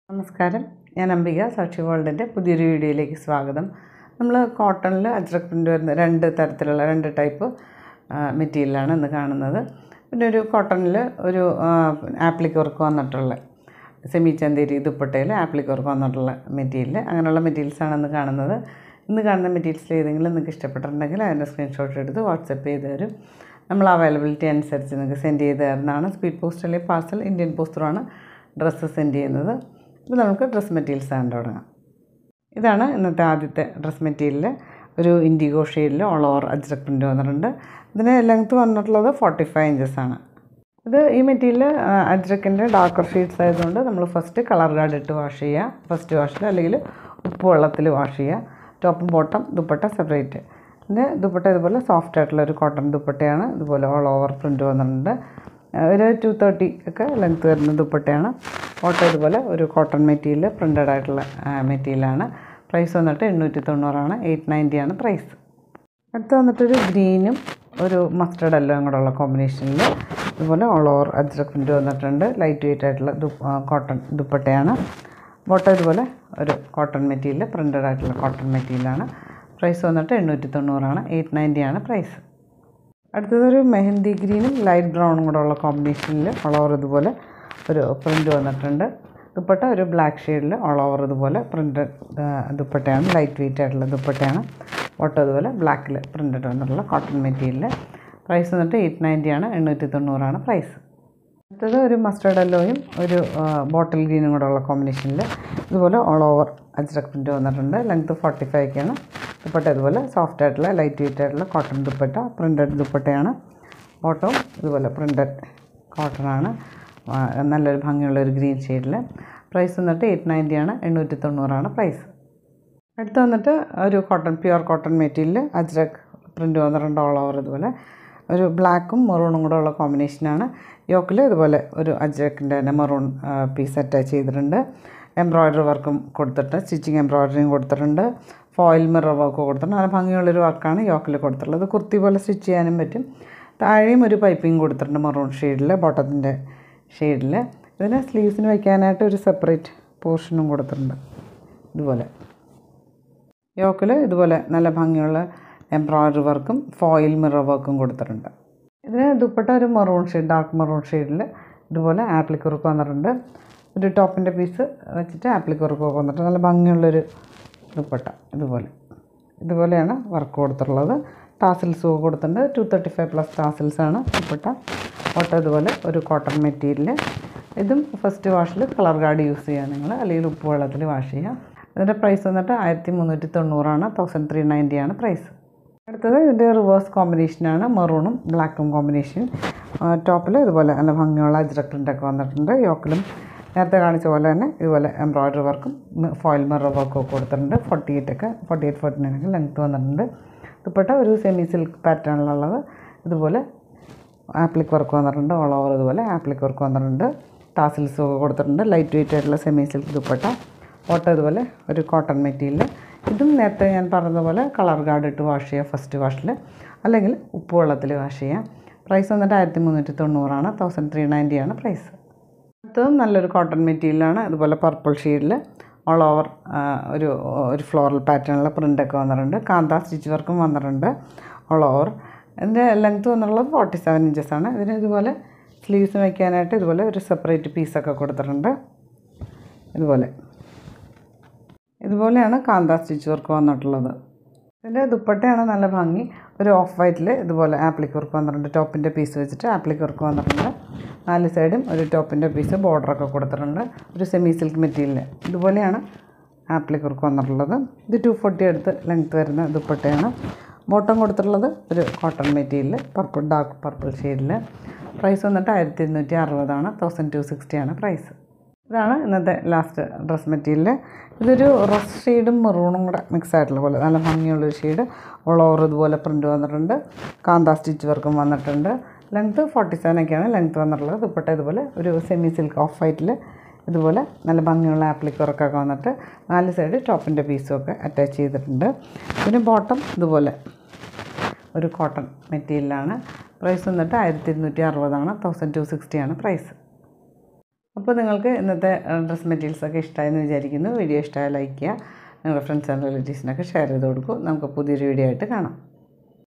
നമസ്കാരം ഞാൻ അംബിക സാക്ഷി വേൾഡിൻ്റെ പുതിയൊരു വീഡിയോയിലേക്ക് സ്വാഗതം നമ്മൾ കോട്ടണിൽ അജ്രക് പ്രിൻ്റ് വരുന്ന രണ്ട് തരത്തിലുള്ള രണ്ട് ടൈപ്പ് മെറ്റീരിയലാണ് ഇന്ന് കാണുന്നത് പിന്നെ ഒരു കോട്ടണിൽ ഒരു ആപ്ലിക് വർക്ക് വന്നിട്ടുള്ള സെമി ചന്തേരി ദുപ്പട്ടയിൽ ആപ്ലിക് വർക്ക് വന്നിട്ടുള്ള മെറ്റീരിയൽ അങ്ങനെയുള്ള മെറ്റീരിയൽസാണ് ഇന്ന് കാണുന്നത് ഇന്ന് കാണുന്ന മെറ്റീരിയൽസ് ഏതെങ്കിലും നിങ്ങൾക്ക് ഇഷ്ടപ്പെട്ടിട്ടുണ്ടെങ്കിൽ അതിൻ്റെ സ്ക്രീൻഷോട്ട് എടുത്ത് വാട്സപ്പ് ചെയ്ത് തരും നമ്മൾ അവൈലബിലിറ്റി അനുസരിച്ച് നിങ്ങൾക്ക് സെൻഡ് ചെയ്ത് തരുന്നതാണ് സ്പീഡ് പോസ്റ്റ് അല്ലെങ്കിൽ പാർസൽ ഇന്ത്യൻ പോസ്റ്ററാണ് ഡ്രസ്സ് സെൻഡ് ചെയ്യുന്നത് അപ്പോൾ നമുക്ക് ഡ്രസ് മെറ്റീരിയൽസ് ആണ് തുടങ്ങാം ഇതാണ് ഇന്നത്തെ ആദ്യത്തെ ഡ്രസ് മെറ്റീരിയൽ ഒരു ഇൻഡിഗോ ഷെയ്ഡിൽ ഓൾ ഓവർ അജ്രക് പ്രിൻ്റ് വന്നിട്ടുണ്ട് ഇതിന് ലെങ്ത്ത് വന്നിട്ടുള്ളത് ഫോർട്ടി ഫൈവ് ഇഞ്ചസ് ആണ് ഇത് ഈ മെറ്റീരിയൽ അജ്രക്കിൻ്റെ ഡാർക്കർ ഷെയ്ഡ്സ് ആയതുകൊണ്ട് നമ്മൾ ഫസ്റ്റ് കളർ ഗാർഡ് ഇട്ട് വാഷ് ചെയ്യുക ഫസ്റ്റ് വാഷിൽ അല്ലെങ്കിൽ ഉപ്പ് വെള്ളത്തിൽ വാഷ് ചെയ്യുക ടോപ്പും ബോട്ടം ദുപ്പട്ട സെപ്പറേറ്റ് പിന്നെ ദുപ്പട്ട ഇതുപോലെ സോഫ്റ്റ് ആയിട്ടുള്ള ഒരു കോട്ടൺ ദുപ്പട്ടയാണ് ഇതുപോലെ ഓൾ ഓവർ പ്രിൻ്റ് വന്നിട്ടുണ്ട് ഒരു ടു തേർട്ടി ഒക്കെ ലെങ്ത്ത് വരുന്ന ദുപ്പട്ടയാണ് ഓട്ടോ ഇതുപോലെ ഒരു കോട്ടൺ മെറ്റീരിയൽ പ്രിൻ്റഡ് ആയിട്ടുള്ള മെറ്റീരിയലാണ് പ്രൈസ് വന്നിട്ട് എണ്ണൂറ്റി തൊണ്ണൂറാണ് എയ്റ്റ് നയൻറ്റി ആണ് പ്രൈസ് അടുത്ത് വന്നിട്ടൊരു ഗ്രീനും ഒരു മസ്റ്റർഡ് എല്ലാം കൂടെ ഉള്ള കോമ്പിനേഷനിൽ ഇതുപോലെ ഓൾ ഓവർ അജ്രക് പ്രിൻ്റ് വന്നിട്ടുണ്ട് ലൈറ്റ് വെയിറ്റ് ആയിട്ടുള്ള ദു കോട്ടൺ ദുപ്പട്ടയാണ് ബോട്ടം ഇതുപോലെ ഒരു കോട്ടൺ മെറ്റീരിയൽ പ്രിൻ്റഡ് ആയിട്ടുള്ള കോട്ടൺ മെറ്റീരിയലാണ് പ്രൈസ് വന്നിട്ട് എണ്ണൂറ്റി തൊണ്ണൂറാണ് എയ്റ്റ് നയൻറ്റി ആണ് പ്രൈസ് അടുത്തതൊരു മെഹന്തി ഗ്രീനും ലൈറ്റ് ബ്രൗണും കൂടെ ഉള്ള കോമ്പിനേഷനിൽ ഓൾ ഓവർ ഇതുപോലെ ഒരു പ്രിൻ്റ് വന്നിട്ടുണ്ട് ദുപ്പട്ട ഒരു ബ്ലാക്ക് ഷെയ്ഡിൽ ഓൾ ഓവർ ഇതുപോലെ പ്രിൻ്റ് ദുപ്പട്ടയാണ് ലൈറ്റ് വെയിറ്റ് ആയിട്ടുള്ള ദുപ്പട്ടയാണ് ഓട്ടോ ഇതുപോലെ ബ്ലാക്കിൽ പ്രിൻ്റഡ് വന്നിട്ടുള്ള കോട്ടൺ മെറ്റീരിയൽ പ്രൈസ് വന്നിട്ട് എയ്റ്റ് നയൻറ്റി ആണ് എണ്ണൂറ്റി തൊണ്ണൂറാണ് പ്രൈസ് അടുത്തത് ഒരു മസ്റ്റർഡ് യെല്ലോയും ഒരു ബോട്ടിൽ ഗ്രീനും കൂടെ ഉള്ള കോമ്പിനേഷനിൽ ഇതുപോലെ ഓൾ ഓവർ അജ്രക് പ്രിൻ്റ് വന്നിട്ടുണ്ട് ലെങ്ത്ത് ഫോർട്ടി ഫൈവ് ഒക്കെയാണ് ദുപ്പട്ട ഇതുപോലെ സോഫ്റ്റ് ആയിട്ടുള്ള ലൈറ്റ് വെയിറ്റ് ആയിട്ടുള്ള കോട്ടൺ ദുപ്പട്ട പ്രിൻ്റഡ് ദുപ്പട്ടയാണ് ബോട്ടവും ഇതുപോലെ പ്രിൻ്റഡ് കോട്ടൺ ആണ് നല്ലൊരു ഭംഗിയുള്ള ഒരു ഗ്രീൻ ഷെയ്ഡിൽ പ്രൈസ് വന്നിട്ട് എയ്റ്റ് നയൻറ്റി ആണ് എണ്ണൂറ്റി തൊണ്ണൂറാണ് പ്രൈസ് അടുത്ത് വന്നിട്ട് ഒരു cotton pure cotton material Ajrak print വന്നിട്ടുണ്ട് ഓൾ ഓവർ ഇതുപോലെ ഒരു ബ്ലാക്കും മെറൂണും കൂടെ ഉള്ള കോമ്പിനേഷനാണ് യോക്കിൽ ഇതുപോലെ ഒരു അജ്രക്കിൻ്റെ തന്നെ മെറൂൺ പീസ് അറ്റാച്ച് ചെയ്തിട്ടുണ്ട് എംബ്രോയ്ഡറി വർക്കും കൊടുത്തിട്ട് സ്റ്റിച്ചിങ് എംബ്രോയ്ഡറിയും കൊടുത്തിട്ടുണ്ട് ഫോയിൽ മിറർ വർക്ക് കൊടുത്തിട്ടുണ്ട് നല്ല ഭംഗിയുള്ളൊരു വർക്കാണ് യോക്കിൽ കൊടുത്തിട്ടുള്ളത് കുർത്തി പോലെ സ്റ്റിച്ച് ചെയ്യാനും പറ്റും താഴെയും ഒരു പൈപ്പിംഗ് കൊടുത്തിട്ടുണ്ട് മെറൂൺ ഷെയ്ഡിൽ ബോട്ടത്തിൻ്റെ ഷെയ്ഡിൽ ഇതിന് സ്ലീവ്സിന് വയ്ക്കാനായിട്ട് ഒരു സെപ്പറേറ്റ് പോർഷനും കൊടുത്തിട്ടുണ്ട് ഇതുപോലെ യോക്കിൽ ഇതുപോലെ നല്ല ഭംഗിയുള്ള എംബ്രോയ്ഡറി വർക്കും ഫോയിൽ മിറർ വർക്കും കൊടുത്തിട്ടുണ്ട് ഇതിന് ദുപ്പട്ട ഒരു മെറൂൺ ഷെയ്ഡ് ഡാർക്ക് മെറൂൺ ഷെയ്ഡിൽ ഇതുപോലെ ആപ്ലിക് വർക്ക് വന്നിട്ടുണ്ട് ഒരു ടോപ്പിൻ്റെ പീസ് വെച്ചിട്ട് ആപ്ലിക് വർക്ക് ഒക്കെ വന്നിട്ട് നല്ല ഭംഗിയുള്ളൊരു ദുപ്പട്ട ഇതുപോലെ ഇതുപോലെയാണ് വർക്ക് കൊടുത്തിട്ടുള്ളത് ടാസിൽസ് കൊടുത്തിട്ടുണ്ട് two thirty five plus tassels ആണ് ദുപ്പട്ട ഓട്ടോ ഇതുപോലെ ഒരു കോട്ടൺ മെറ്റീരിയൽ ഇതും ഫസ്റ്റ് വാഷിൽ കളർ ഗാർഡ് യൂസ് ചെയ്യുക നിങ്ങൾ അല്ലെങ്കിൽ ഉപ്പ് വെള്ളത്തിൽ വാഷ് ചെയ്യുക ഇതിൻ്റെ പ്രൈസ് വന്നിട്ട് ആയിരത്തി മുന്നൂറ്റി തൊണ്ണൂറാണ് തൗസൻഡ് ത്രീ നയൻറ്റി ആണ് പ്രൈസ് അടുത്തത് ഇതിൻ്റെ റിവേഴ്സ് കോമ്പിനേഷനാണ് മെറൂണും ബ്ലാക്കും കോമ്പിനേഷൻ ടോപ്പിൽ ഇതുപോലെ നല്ല ഭംഗിയുള്ള അജ്രക് പ്രിൻ്റൊക്കെ വന്നിട്ടുണ്ട് യോക്കിലും നേരത്തെ കാണിച്ച പോലെ തന്നെ ഇതുപോലെ എംബ്രോയ്ഡറി വർക്കും ഫോയിൽ മിറർ വർക്കും ഒക്കെ കൊടുത്തിട്ടുണ്ട് ഫോർട്ടി എയ്റ്റ് ഒക്കെ ഫോർട്ടി എയ്റ്റ് ഫോർട്ടി നയൻ ഒക്കെ ലെങ്ത്ത് വന്നിട്ടുണ്ട് ദുപ്പട്ട ഒരു സെമി സിൽക്ക് പാറ്റേണിലുള്ളത് ഇതുപോലെ ആപ്ലിക് വർക്ക് വന്നിട്ടുണ്ട് ഓൾ ഓവർ ഇതുപോലെ ആപ്ലിക് വർക്ക് വന്നിട്ടുണ്ട് ടാസിൽസും ഒക്കെ കൊടുത്തിട്ടുണ്ട് ലൈറ്റ് വെയിറ്റ് ആയിട്ടുള്ള സെമി സിൽക്ക് ദുപ്പട്ട ഓട്ടോ ഇതുപോലെ ഒരു കോട്ടൺ മെറ്റീരിയൽ ഇതും നേരത്തെ ഞാൻ പറഞ്ഞതുപോലെ കളർ ഗാർഡ് ഇട്ട് വാഷ് ചെയ്യുക ഫസ്റ്റ് വാഷിൽ അല്ലെങ്കിൽ ഉപ്പ് വെള്ളത്തിൽ വാഷ് ചെയ്യുക പ്രൈസ് വന്നിട്ട് ആയിരത്തി മുന്നൂറ്റി തൊണ്ണൂറാണ് തൗസൻഡ് ത്രീ നയൻറ്റി ആണ് പ്രൈസ് അടുത്തതും നല്ലൊരു കോട്ടൺ മെറ്റീരിയലാണ് ഇതുപോലെ പർപ്പിൾ ഷെയ്ഡിൽ ഓൾ ഓവർ ഒരു ഒരു ഫ്ലോറൽ പാറ്റേണിലുള്ള പ്രിൻ്റൊക്കെ വന്നിട്ടുണ്ട് കാന്ത സ്റ്റിച്ച് വർക്കും വന്നിട്ടുണ്ട് ഓൾ ഓവർ ഇതിൻ്റെ ലെങ്ത്ത് വന്നിട്ടുള്ളത് ഫോർട്ടി സെവൻ ഇഞ്ചസ് ആണ് ഇതിന് ഇതുപോലെ സ്ലീവ്സ് വയ്ക്കാനായിട്ട് ഇതുപോലെ ഒരു സെപ്പറേറ്റ് പീസൊക്കെ കൊടുത്തിട്ടുണ്ട് ഇതുപോലെ ഇതുപോലെയാണ് കാന്ത സ്റ്റിച്ച് വർക്ക് വന്നിട്ടുള്ളത് ഇതിൻ്റെ ദുപ്പട്ടയാണ് നല്ല ഭംഗി ഒരു ഓഫ് വൈറ്റിൽ ഇതുപോലെ ആപ്ലിക് വർക്ക് വന്നിട്ടുണ്ട് ടോപ്പിൻ്റെ പീസ് വെച്ചിട്ട് ആപ്ലിക് വർക്ക് വന്നിട്ടുണ്ട് നാല് സൈഡും ഒരു ടോപ്പിൻ്റെ പീസ് ബോർഡറൊക്കെ കൊടുത്തിട്ടുണ്ട് ഒരു സെമി സിൽക്ക് മെറ്റീരിയൽ ഇതുപോലെയാണ് ആപ്ലിക് വർക്ക് വന്നിട്ടുള്ളത് ഇത് ടു ഫോർട്ടി അടുത്ത് ലെങ്ത്ത് വരുന്ന ദുപ്പട്ടയാണ് ബോട്ടം കൊടുത്തിട്ടുള്ളത് ഒരു cotton material purple dark purple ഷെയ്ഡിൽ പ്രൈസ് വന്നിട്ട് ആയിരത്തി ഇരുന്നൂറ്റി അറുപതാണ് തൗസൻഡ് ടു സിക്സ്റ്റിയാണ് പ്രൈസ് ഇതാണ് ഇന്നത്തെ ലാസ്റ്റ് ഡ്രസ് മെറ്റീരിയൽ ഇതൊരു റസ് ഷെയ്ഡും മെറൂണും കൂടെ മിക്സ് ആയിട്ടുള്ള പോലെ നല്ല ഭംഗിയുള്ളൊരു ഷെയ്ഡ് ഓൾ ഓവർ ഇതുപോലെ പ്രിൻ്റ് വന്നിട്ടുണ്ട് കാന്ത സ്റ്റിച്ച് വർക്കും വന്നിട്ടുണ്ട് ലെങ്ത്ത് ഫോർട്ടി സെവൻ ഒക്കെയാണ് ലെങ്ത്ത് വന്നിട്ടുള്ളത് ദുപ്പട്ട ഇതുപോലെ ഒരു സെമി സിൽക്ക് ഓഫ് വൈറ്റിൽ ഇതുപോലെ നല്ല ഭംഗിയുള്ള ആപ്ലിക് വർക്കൊക്കെ വന്നിട്ട് നാല് സൈഡ് ടോപ്പിൻ്റെ പീസും ഒക്കെ അറ്റാച്ച് ചെയ്തിട്ടുണ്ട് പിന്നെ ബോട്ടം ഇതുപോലെ ഒരു കോട്ടൺ മെറ്റീരിയലാണ് പ്രൈസ് വന്നിട്ട് ആയിരത്തി ഇരുന്നൂറ്റി അറുപതാണ് തൗസൻഡ് ടു സിക്സ്റ്റിയാണ് പ്രൈസ് അപ്പോൾ നിങ്ങൾക്ക് ഇന്നത്തെ ഡ്രസ് മെറ്റീരിയൽസൊക്കെ ഇഷ്ടമായെന്ന് വിചാരിക്കുന്നു വീഡിയോ ഇഷ്ടമായ ലൈക്ക് ചെയ്യുക നിങ്ങളുടെ ഫ്രണ്ട്സ് ആൻഡ് റിലേറ്റീവ്സിനൊക്കെ ഷെയർ ചെയ്ത് കൊടുക്കും നമുക്ക് പുതിയൊരു വീഡിയോ ആയിട്ട് കാണാം